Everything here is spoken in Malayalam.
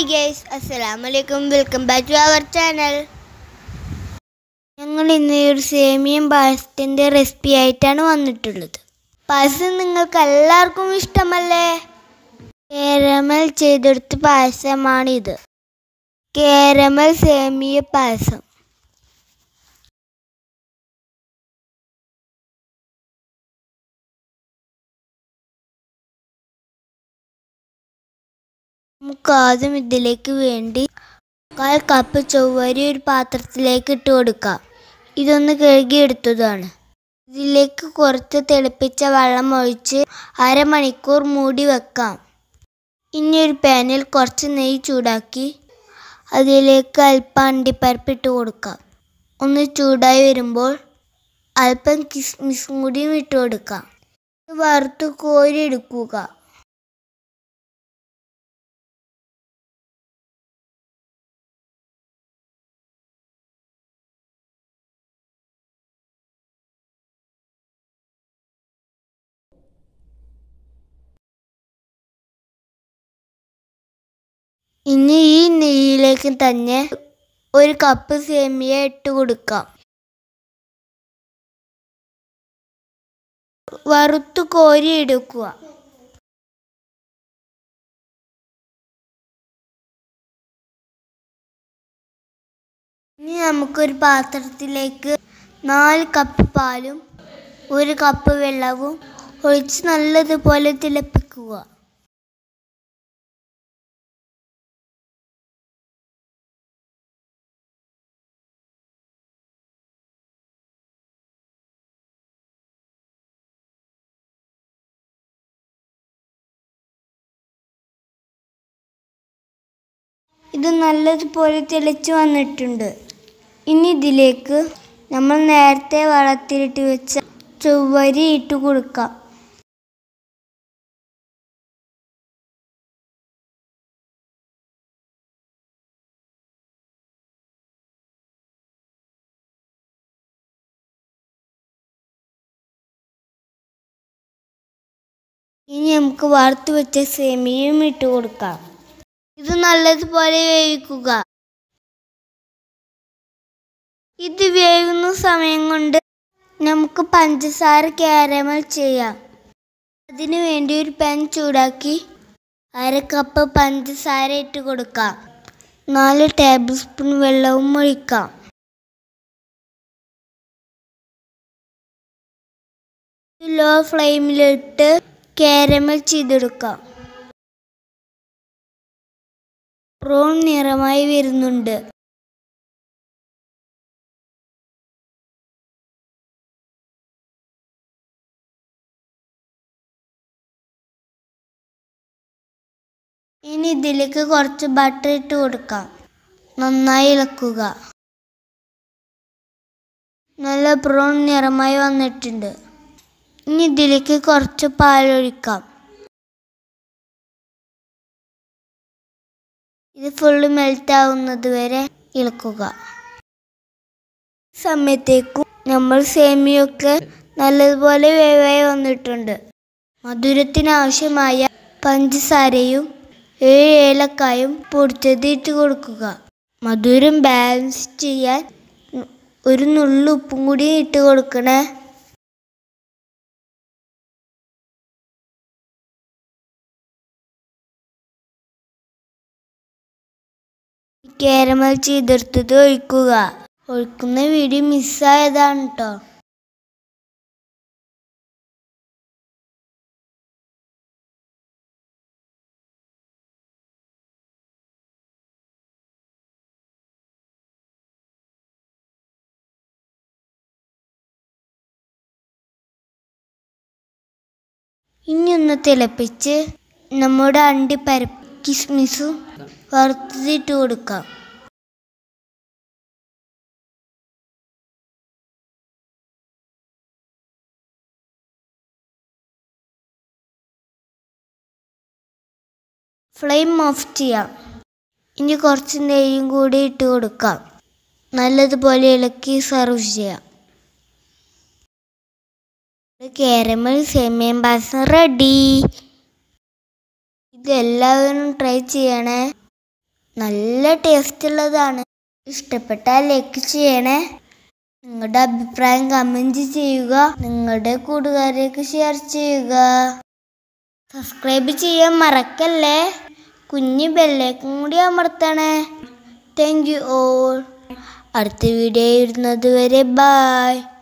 ഹായ് ഗൈസ് അസ്സലാമു അലൈക്കും welcome back to our channel ഞങ്ങൾ ഇന്ന് ഒരു സേമിയം പായസത്തിൻ്റെ റെസിപ്പി ആയിട്ടാണ് വന്നിട്ടുള്ളത് പായസം നിങ്ങൾക്ക് എല്ലാവർക്കും ഇഷ്ടമല്ലേ കേരമൽ ചെയ്തെടുത്ത പായസമാണിത് കേരമൽ സേമിയ പായസം നമുക്ക് ആദ്യം ഇതിലേക്ക് വേണ്ടി കാൽ കപ്പ് ചൊവ്വരി ഒരു പാത്രത്തിലേക്ക് ഇട്ട് കൊടുക്കാം ഇതൊന്ന് കഴുകിയെടുത്തതാണ് ഇതിലേക്ക് കുറച്ച് തിളപ്പിച്ച വെള്ളം ഒഴിച്ച് അരമണിക്കൂർ മൂടി വെക്കാം ഇനി ഒരു പാനിൽ കുറച്ച് നെയ്യ് ചൂടാക്കി അതിലേക്ക് അല്പം അണ്ടിപ്പരിപ്പ് ഇട്ട് കൊടുക്കാം ഒന്ന് ചൂടായി വരുമ്പോൾ അല്പം കിസ്മിസും കൂടിയും ഇട്ട് കൊടുക്കാം വറുത്ത് കോരി എടുക്കുക ഇനി ഈ നെയ്യിലേക്ക് തന്നെ ഒരു കപ്പ് സേമിയ ഇട്ട് കൊടുക്കാം വറുത്ത് കോരി എടുക്കുക ഇനി നമുക്കൊരു പാത്രത്തിലേക്ക് നാല് കപ്പ് പാലും ഒരു കപ്പ് വെള്ളവും ഒഴിച്ച് നല്ലതുപോലെ തിളപ്പിക്കുക ഇത് നല്ലതുപോലെ തിളച്ച് വന്നിട്ടുണ്ട് ഇനി ഇതിലേക്ക് നമ്മൾ നേരത്തെ വളർത്തിയിട്ട് വെച്ച ചൊവ്വരി ഇട്ട് കൊടുക്കാം ഇനി നമുക്ക് വറുത്ത് വെച്ച സേമിയയും ഇട്ട് കൊടുക്കാം ഇത് നല്ലതുപോലെ വേവിക്കുക ഇത് വേവുന്ന സമയം കൊണ്ട് നമുക്ക് പഞ്ചസാര കാരമൽ ചെയ്യാം അതിനു വേണ്ടി ഒരു പാൻ ചൂടാക്കി അര കപ്പ് പഞ്ചസാര ഇട്ട് കൊടുക്കാം നാല് ടേബിൾ സ്പൂൺ വെള്ളവും ഒഴിക്കാം ലോ ഫ്ലെയിമിലിട്ട് കാരമൽ ചെയ്തെടുക്കാം ബ്രൗൺ നിറമായി വരുന്നുണ്ട് ഇനി ഇതിലേക്ക് കുറച്ച് ബട്ടർ ഇട്ട് കൊടുക്കാം നന്നായി ഇളക്കുക നല്ല ബ്രൗൺ നിറമായി വന്നിട്ടുണ്ട് ഇനി ഇതിലേക്ക് കുറച്ച് പാലൊഴിക്കാം ഇത് ഫുള്ള് മെൽറ്റ് ആവുന്നത് വരെ ഇളക്കുക സമയത്തേക്കും നമ്മൾ സേമിയൊക്കെ നല്ലതുപോലെ വേവായി വന്നിട്ടുണ്ട് മധുരത്തിന് ആവശ്യമായ പഞ്ചസാരയും ഏഴ് ഏലക്കായും പൊടിച്ചത് ഇട്ട് കൊടുക്കുക മധുരം ബാലൻസ് ചെയ്യാൻ ഒരു നുള്ളു ഉപ്പും കൂടി ഇട്ട് കൊടുക്കണേ കാരമൽ ചെയ്തെടുത്തത് ഒഴിക്കുക ഒഴിക്കുന്ന വീഡിയോ മിസ്സായതാണ് കേട്ടോ ഇനി ഒന്ന് തിളപ്പിച്ച് നമ്മുടെ അണ്ടിപ്പരപ്പ് കിസ്മിസും വറുത്തിട്ട് കൊടുക്കാം ഫ്ലെയിം ഓഫ് ചെയ്യാം ഇനി കുറച്ച് നെയ്യും കൂടി ഇട്ട് കൊടുക്കാം നല്ലതുപോലെ ഇളക്കി സെർവ് ചെയ്യാം കേരമൽ സേമിയൻ പായസം റെഡി ഇത് എല്ലാവരും ട്രൈ ചെയ്യണേ നല്ല ടേസ്റ്റ് ഉള്ളതാണ് ഇഷ്ടപ്പെട്ടാൽ ലൈക്ക് ചെയ്യണേ നിങ്ങളുടെ അഭിപ്രായം കമൻറ്റ് ചെയ്യുക നിങ്ങളുടെ കൂട്ടുകാരിലേക്ക് ഷെയർ ചെയ്യുക സബ്സ്ക്രൈബ് ചെയ്യാൻ മറക്കല്ലേ കുഞ്ഞു ബെല്ലേക്കും കൂടി അമർത്തണേ താങ്ക് യു ഓൾ അടുത്ത വീഡിയോ ഇടുന്നത് വരെ ബായ്